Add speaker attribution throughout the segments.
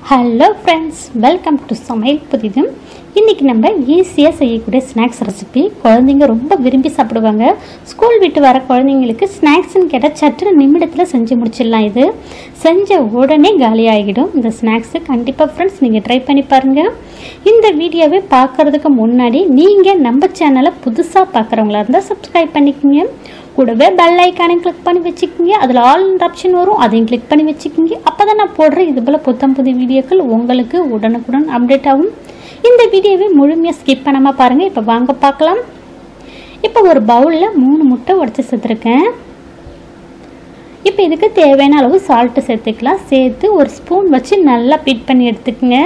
Speaker 1: hello friends welcome to சமையல் புதிதும் இன்றைக்கி நம்ம ஈஸியாக செய்யக்கூடிய ஸ்நாக்ஸ் ரெசிபி குழந்தைங்க ரொம்ப விரும்பி சாப்பிடுவாங்க ஸ்கூல் விட்டு வர குழந்தைங்களுக்கு ஸ்நாக்ஸ்னு கேட்டால் சற்று நிமிடத்தில் செஞ்சு முடிச்சிடலாம் இது செஞ்ச உடனே காலி ஆகிடும் இந்த ஸ்நாக்ஸு கண்டிப்பாக ஃப்ரெண்ட்ஸ் நீங்கள் ட்ரை பண்ணி பாருங்கள் இந்த வீடியோவை பார்க்குறதுக்கு முன்னாடி நீங்கள் நம்ம சேனலை புதுசாக பார்க்குறவங்களா இருந்தால் சப்ஸ்கிரைப் பண்ணிக்கோங்க கூடவே பெல் ஐக்கானை கிளிக் பண்ணி வச்சுக்கிங்க அதில் ஆல் ஆப்ஷன் வரும் அதையும் கிளிக் பண்ணி வச்சுக்கிங்க அப்போ தான் நான் போடுற இது போல் புத்தம் புது வீடியோக்கள் உங்களுக்கு உடனுக்குடன் அப்டேட் ஆகும் இந்த வீடியோவை முழுமையாக ஸ்கிப் பண்ணாமல் பாருங்கள் இப்போ வாங்க பார்க்கலாம் இப்போ ஒரு பவுலில் மூணு முட்டை உடச்சி சேர்த்துருக்கேன் இப்போ இதுக்கு தேவையான அளவு சால்ட்டு சேர்த்துக்கலாம் சேர்த்து ஒரு ஸ்பூன் வச்சு நல்லா பீட் பண்ணி எடுத்துக்கங்க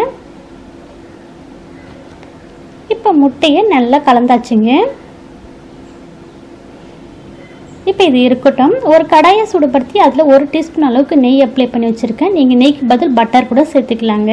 Speaker 1: இப்போ முட்டையை நல்லா கலந்தாச்சுங்க இப்போ இது இருக்கட்டும் ஒரு கடாயை சூடுபடுத்தி அதில் ஒரு டீஸ்பூன் அளவுக்கு நெய் அப்ளை பண்ணி வச்சுருக்கேன் நீங்கள் நெய்க்கு பதில் பட்டர் கூட சேர்த்துக்கலாங்க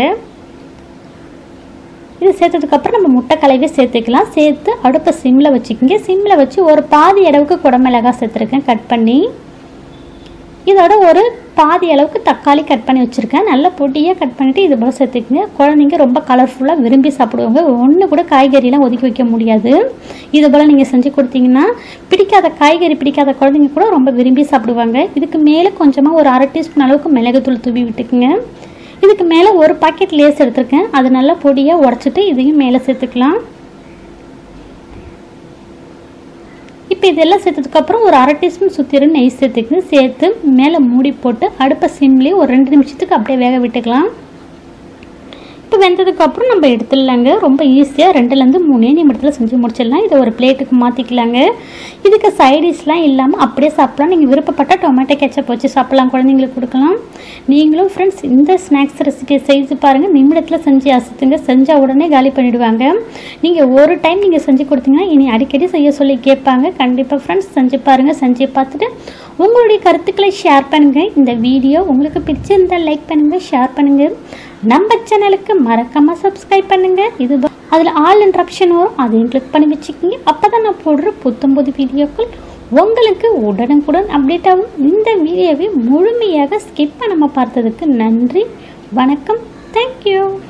Speaker 1: இது சேர்த்ததுக்கப்புறம் நம்ம முட்டை கலவையை சேர்த்துக்கலாம் சேர்த்து அடுப்பை சிம்மில் வச்சுக்கிங்க சிம்மில் வச்சு ஒரு பாதி அளவுக்கு குடமிளகாய் சேர்த்துருக்கேன் கட் பண்ணி இதோட ஒரு பாதி அளவுக்கு தக்காளி கட் பண்ணி வச்சுருக்கேன் நல்லா பொடியாக கட் பண்ணிவிட்டு இது போல் சேர்த்துக்குங்க குழந்தைங்க ரொம்ப கலர்ஃபுல்லாக விரும்பி சாப்பிடுவாங்க ஒன்று கூட காய்கறிலாம் ஒதுக்கி வைக்க முடியாது இது போல் நீங்கள் செஞ்சு கொடுத்தீங்கன்னா பிடிக்காத காய்கறி பிடிக்காத குழந்தைங்க கூட ரொம்ப விரும்பி சாப்பிடுவாங்க இதுக்கு மேலே கொஞ்சமாக ஒரு அரை டீஸ்பூன் அளவுக்கு மிளகுத்தூள் தூவி விட்டுக்குங்க இதுக்கு மேலே ஒரு பாக்கெட் லேஸ் எடுத்திருக்கேன் அது நல்லா பொடியாக உடச்சிட்டு இதையும் மேலே சேர்த்துக்கலாம் இப்போ இதெல்லாம் சேர்த்ததுக்கப்புறம் ஒரு அரை டீஸ்பூன் சுற்றிரும் நெய் சேர்த்துக்கு சேர்த்து மேலே மூடி போட்டு அடுப்பை சிம்லேயே ஒரு ரெண்டு நிமிஷத்துக்கு அப்படியே வேக விட்டுக்கலாம் இப்போ வெந்ததுக்கப்புறம் நம்ம எடுத்துடலாங்க ரொம்ப ஈஸியாக ரெண்டுலேருந்து மூணே நிமிடத்தில் செஞ்சு முடிச்சிடலாம் இதை ஒரு பிளேட்டுக்கு மாற்றிக்கலாங்க இதுக்கு சைடிஷ்லாம் இல்லாமல் அப்படியே சாப்பிட்லாம் நீங்கள் விருப்பப்பட்ட டொமேட்டோ கெச்சப் வச்சு சாப்பிட்லாம் குழந்தைங்களுக்கு கொடுக்கலாம் நீங்களும் ஃப்ரெண்ட்ஸ் இந்த ஸ்நாக்ஸ் ரெசிபியை செய்து பாருங்கள் நிமிடத்தில் செஞ்சு அசத்துங்க செஞ்சால் உடனே காலி பண்ணிவிடுவாங்க நீங்கள் ஒரு டைம் நீங்கள் செஞ்சு கொடுத்தீங்கன்னா இனி அடிக்கடி செய்ய சொல்லி கேட்பாங்க கண்டிப்பாக ஃப்ரெண்ட்ஸ் செஞ்சு பாருங்கள் செஞ்சு பார்த்துட்டு உங்களுடைய கருத்துக்களை ஷேர் பண்ணுங்கள் இந்த வீடியோ உங்களுக்கு பிடிச்சிருந்தால் லைக் பண்ணுங்கள் ஷேர் பண்ணுங்கள் நம்ம சேனலுக்கு மறக்காமல் சப்ஸ்கிரைப் பண்ணுங்கள் இது அதில் ஆல் என்ற ஆப்ஷன் வரும் அதையும் கிளிக் பண்ணி வச்சுக்கிங்க அப்போ தான் நான் போடுற புத்தம் புது வீடியோக்கள் உங்களுக்கு உடனுக்குடன் அப்டேட் ஆகும் இந்த வீடியோவை முழுமையாக ஸ்கிப் பண்ணாமல் பார்த்ததுக்கு நன்றி வணக்கம் தேங்க்யூ